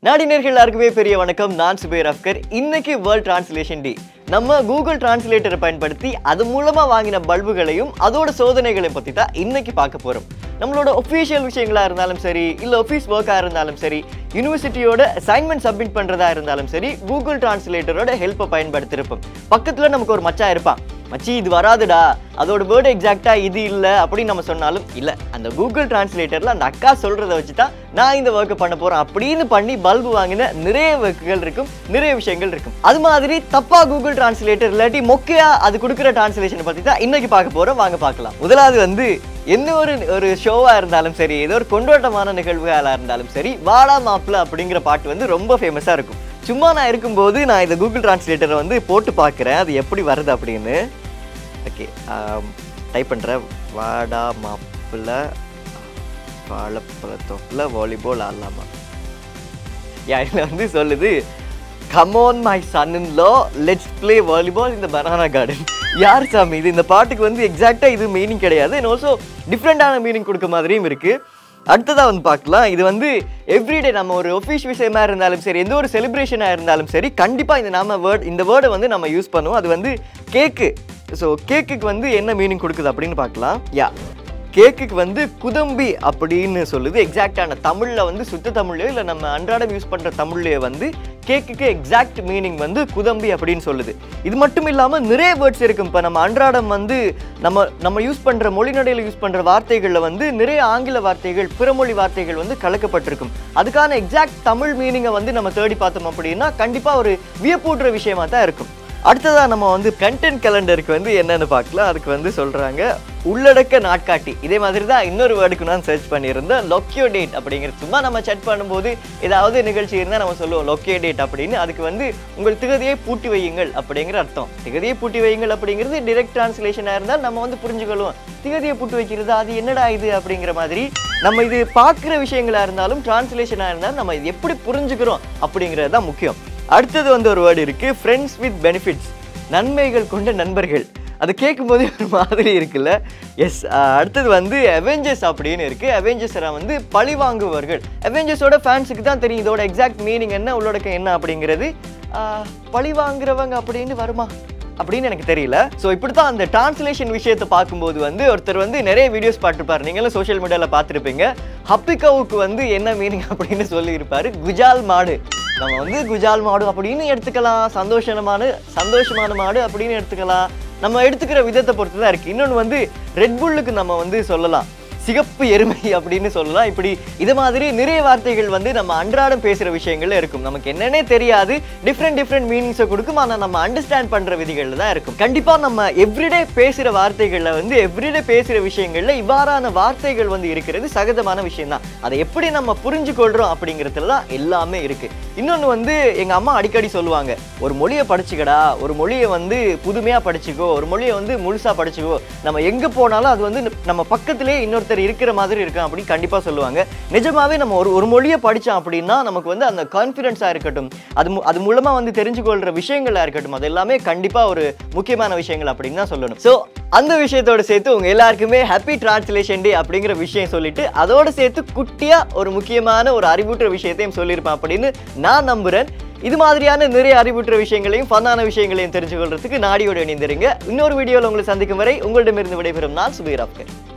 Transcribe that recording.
நாடினர்கள் எல்லாருக்குமே பெரிய வணக்கம் நான் சுபேர் அஃப்கர் இன்னைக்கு வேர்ல்ட் டிரான்ஸ்லேஷன் டே நம்ம கூகுள் டிரான்ஸ்லேட்டரை பயன்படுத்தி அது மூலமா வாங்கின பல்புகளையும் அதோட சோதனைகளையும் பத்தி தான் இன்னைக்கு பார்க்க போறோம் நம்மளோட ஒஃபிஷியல் விஷயங்களா இருந்தாலும் சரி இல்ல ஆஃபீஸ் ஒர்க்கா இருந்தாலும் சரி யூனிவர்சிட்டியோட அசைன்மெண்ட் சப்மிட் பண்றதா இருந்தாலும் சரி கூகுள் டிரான்ஸ்லேட்டரோட ஹெல்ப்பை பயன்படுத்திருப்போம் பக்கத்துல நமக்கு ஒரு மச்சான் இருப்பான் மச்சி இது வராதுடா அதோட வேர்டு எக்ஸாக்டா இது இல்ல அப்படின்னு நம்ம சொன்னாலும் இல்ல அந்த கூகுள் டிரான்ஸ்லேட்டர்ல அந்த அக்கா சொல்றதை வச்சு தான் நான் இந்த ஒர்க்கை பண்ண போறேன் அப்படின்னு பண்ணி பல்பு வாங்கின நிறைய ஒர்க்குகள் இருக்கும் நிறைய விஷயங்கள் இருக்கும் அது மாதிரி தப்பா கூகுள் டிரான்ஸ்லேட்டர் இல்லாட்டி மொக்கையா அது கொடுக்குற டிரான்ஸ்லேஷனை பத்தி தான் இன்னைக்கு பார்க்க போறோம் வாங்க பார்க்கலாம் முதலாவது வந்து என்ன ஒரு ஒரு ஷோவா இருந்தாலும் சரி ஏதோ ஒரு கொண்டாட்டமான நிகழ்வுகளா இருந்தாலும் சரி வாடா மாப்பிள்ள அப்படிங்கிற பாட்டு வந்து ரொம்ப ஃபேமஸா இருக்கும் சும்மா நான் இருக்கும்போது நான் இந்த கூகுள் டிரான்ஸ்லேட்டரை வந்து போட்டு பார்க்குறேன் அது எப்படி வருது அப்படின்னு ஓகே டைப் பண்ணுறேன் வாடா மாப்பிள்ள வாழைப்பழத்தோப்பில் வாலிபால் ஆடலாமா யா இதில் வந்து சொல்லுது come on my son in law let's play volleyball இந்த பனானா கார்டன் யார் சாமி இது இந்த பாட்டுக்கு வந்து எக்ஸாக்டாக இது மீனிங் கிடையாது அண்ட் ஆல்சோ டிஃப்ரெண்ட்டான மீனிங் கொடுக்க மாதிரியும் இருக்குது அடுத்ததாக வந்து பார்க்கலாம் இது வந்து எவ்ரிடே நம்ம ஒரு ஒஃபீஸ் விஷயமா இருந்தாலும் சரி எந்த ஒரு செலிப்ரேஷனாக இருந்தாலும் சரி கண்டிப்பாக இந்த நாம வேர்ட் இந்த வேர்டை வந்து நம்ம யூஸ் பண்ணுவோம் அது வந்து கேக்கு ஸோ கேக்குக்கு வந்து என்ன மீனிங் கொடுக்குது அப்படின்னு பார்க்கலாம் யா கேக்குக்கு வந்து குதம்பி அப்படின்னு சொல்லுது எக்ஸாக்டான தமிழில் வந்து சுத்த தமிழ்லையோ இல்லை நம்ம அன்றாடம் யூஸ் பண்ணுற தமிழ்லையோ வந்து கேக்குக்கு எக்ஸாக்ட் மீனிங் வந்து குதம்பி அப்படின்னு சொல்லுது இது மட்டும் இல்லாமல் நிறைய வேர்ட்ஸ் இருக்கும் இப்போ நம்ம அன்றாடம் வந்து நம்ம நம்ம யூஸ் பண்ணுற மொழிநடையில் யூஸ் பண்ணுற வார்த்தைகளில் வந்து நிறைய ஆங்கில வார்த்தைகள் பிறமொழி வார்த்தைகள் வந்து கலக்கப்பட்டிருக்கும் அதுக்கான எக்ஸாக்ட் தமிழ் மீனிங்கை வந்து நம்ம தேடி பார்த்தோம் அப்படின்னா கண்டிப்பாக ஒரு வியப்பூட்டுற விஷயமா தான் இருக்கும் அடுத்ததாக நம்ம வந்து கண்டென்ட் கேலண்டருக்கு வந்து என்னென்னு பார்க்கலாம் அதுக்கு வந்து சொல்கிறாங்க உள்ளடக்க நாட்காட்டி இதே மாதிரி தான் இன்னொரு வேர்டுக்கு நான் சர்ச் பண்ணியிருந்தேன் லொக்கியோ டேட் அப்படிங்கிறது சும்மா நம்ம செட் பண்ணும்போது ஏதாவது நிகழ்ச்சி இருந்தால் நம்ம சொல்லுவோம் லொக்கியோ டேட் அப்படின்னு அதுக்கு வந்து உங்கள் திகதியை பூட்டி வையுங்கள் அப்படிங்கிற அர்த்தம் திகதியை பூட்டி வையுங்கள் அப்படிங்கிறது டிரெக்ட் டிரான்ஸ்லேஷனாக இருந்தால் நம்ம வந்து புரிஞ்சுக்கொள்வோம் திகதியை பூட்டி வைக்கிறது அது என்னடா இது அப்படிங்கிற மாதிரி நம்ம இது பார்க்குற விஷயங்களா இருந்தாலும் டிரான்ஸ்லேஷனாக இருந்தாலும் நம்ம இது எப்படி புரிஞ்சுக்கிறோம் அப்படிங்கிறது தான் முக்கியம் அடுத்தது வந்து ஒரு வேர்டு இருக்கு ஃப்ரெண்ட்ஸ் வித் பெனிஃபிட்ஸ் நன்மைகள் கொண்ட நண்பர்கள் அது கேட்கும்போதே ஒரு மாதிரி இருக்குல்ல எஸ் அடுத்தது வந்து அவெஞ்சர்ஸ் அப்படின்னு இருக்கு அவெஞ்சர்ஸரை வந்து பழி வாங்குவார்கள் அவெஞ்சர்ஸோட ஃபேன்ஸுக்கு தான் தெரியும் இதோட எக்ஸாக்ட் மீனிங் என்ன உள்ளடக்கம் என்ன அப்படிங்கிறது ஆஹ், பழி வாங்குறவங்க அப்படின்னு வருமா அப்படின்னு எனக்கு தெரியல ஸோ இப்படி தான் அந்த டிரான்ஸ்லேஷன் விஷயத்தை பார்க்கும்போது வந்து ஒருத்தர் வந்து நிறைய வீடியோஸ் பார்த்துருப்பாரு நீங்களும் சோஷியல் மீடியாவில் பார்த்துருப்பீங்க ஹப்பிகவுக்கு வந்து என்ன மீனிங் அப்படின்னு சொல்லியிருப்பாரு குஜால் மாடு நம்ம வந்து குஜால் மாடு அப்படின்னு எடுத்துக்கலாம் சந்தோஷமான சந்தோஷமான மாடு அப்படின்னு எடுத்துக்கலாம் நம்ம எடுத்துக்கிற விதத்தை பொறுத்து தான் இருக்குது இன்னொன்று வந்து ரெட்புல்லுக்கு நம்ம வந்து சொல்லலாம் சிகப்பு எருமை அப்படின்னு சொல்லலாம் இப்படி இது மாதிரி நிறைய வார்த்தைகள் வந்து நம்ம அன்றாடம் பேசுகிற விஷயங்கள்ல இருக்கும் நமக்கு என்னன்னே தெரியாது டிஃப்ரெண்ட் டிஃப்ரெண்ட் மீனிங்ஸை கொடுக்கும் ஆனால் நம்ம அண்டர்ஸ்டாண்ட் பண்ணுற விதிகளில் தான் இருக்கும் கண்டிப்பாக நம்ம எவ்ரிடே பேசுகிற வார்த்தைகளில் வந்து எவ்ரிடே பேசுகிற விஷயங்களில் இவ்வாறான வார்த்தைகள் வந்து இருக்கிறது சகஜமான விஷயம் தான் அதை எப்படி நம்ம புரிஞ்சு கொள்கிறோம் அப்படிங்கிறதுல தான் எல்லாமே இருக்குது இன்னொன்று வந்து எங்கள் அம்மா அடிக்கடி சொல்லுவாங்க ஒரு மொழியை படிச்சுக்கடா ஒரு மொழியை வந்து புதுமையாக படிச்சுக்கோ ஒரு மொழியை வந்து முழுசாக படிச்சுக்கோ நம்ம எங்கே போனாலும் அது வந்து நம்ம பக்கத்திலே இன்னொருத்தர் இருக்கிற மாதிரி இருக்கும் அப்படின்னு கண்டிப்பாக சொல்லுவாங்க நிஜமாவே நம்ம ஒரு ஒரு மொழியை படித்தோம் அப்படின்னா நமக்கு வந்து அந்த கான்ஃபிடென்ஸாக இருக்கட்டும் அது மு- அது மூலமாக வந்து தெரிஞ்சுக்கொள்கிற விஷயங்களாக இருக்கட்டும் அது எல்லாமே கண்டிப்பாக ஒரு முக்கியமான விஷயங்கள் அப்படின்னு தான் சொல்லணும் ஸோ அந்த விஷயத்தோட சேர்த்து உங்க எல்லாருக்குமே ஹாப்பி டிரான்ஸ்லேஷன் டே அப்படிங்கிற விஷயம் சொல்லிட்டு அதோட சேர்த்து குட்டியா ஒரு முக்கியமான ஒரு அறிவுற்ற விஷயத்தையும் சொல்லியிருப்பேன் அப்படின்னு நான் நம்புறேன் இது மாதிரியான நிறைய அறிவுற்ற விஷயங்களையும் ஃபன்னான விஷயங்களையும் தெரிஞ்சுக்கொள்றதுக்கு நாடியோட இணைந்திருங்க இன்னொரு வீடியோவில் உங்களை சந்திக்கும் வரை உங்களிடமிருந்து விடைபெறும் நான் சுபீர் அப்கர்